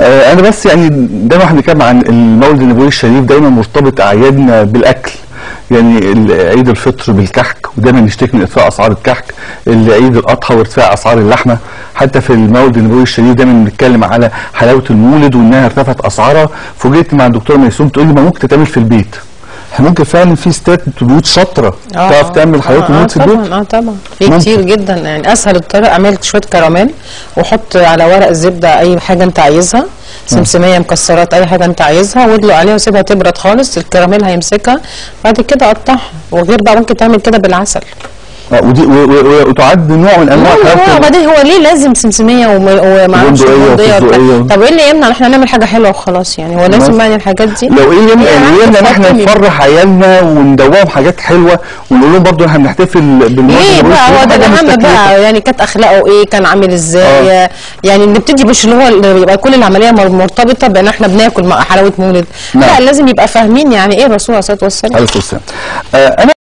آه، انا بس يعني دايما احنا بنتكلم عن المولد النبوي الشريف دايما مرتبط اعيادنا بالاكل يعني ال- عيد الفطر بالكحك ودايما نشتكي من ارتفاع اسعار الكحك ال- عيد الاضحى وارتفاع اسعار اللحمه حتى في المولد النبوي الشريف دايما بنتكلم على حلاوه المولد وانها ارتفعت اسعارها فوجئت مع الدكتوره ميسوم تقول لي ما ممكن تتعمل في البيت احنا ممكن فعلا في ستات بيوت شاطره تعرف تعمل حلاوه المولد في البيت طبعا اه طبعا في ممكن. كتير جدا يعني اسهل الطريقه اعمل شويه كراميل وحط على ورق الزبده اي حاجه انت عايزها سمسميه مكسرات اي حاجه انت عايزها وادلق عليها وسيبها تبرد خالص الكراميل هيمسكها بعد كده قطعها وغير بقى ممكن تعمل كده بالعسل آه، ودي و- و- و- وتعد نوع من انواع هو حلاوه بعدين هو ليه لازم سمسميه وم- ومعرفش وبندقية بندقية وبتاع؟ وفستقية. طب ايه اللي يمنع ان احنا نعمل حاجه حلوه وخلاص يعني هو لازم بس. يعني الحاجات دي لو ايه يمنع هي اللي يمنع ان احنا تفكرني. نفرح عيالنا وندوقهم حاجات حلوه ونقول لهم برضه احنا بنحتفل بالمولد ليه النبوي بقى هو الشريف، ده حاجة الاهم مستكلفة. بقى يعني كانت اخلاقه ايه كان عامل ازاي آه. يعني نبتدي مش اللي هو اللي يبقى كل العمليه مر- مرتبطه بان احنا بناكل مع حلاوه مولد نعم. لا لازم يبقى فاهمين يعني ايه الرسول عليه الصلاه والسلام عليه الصلاه والسلام آه، انا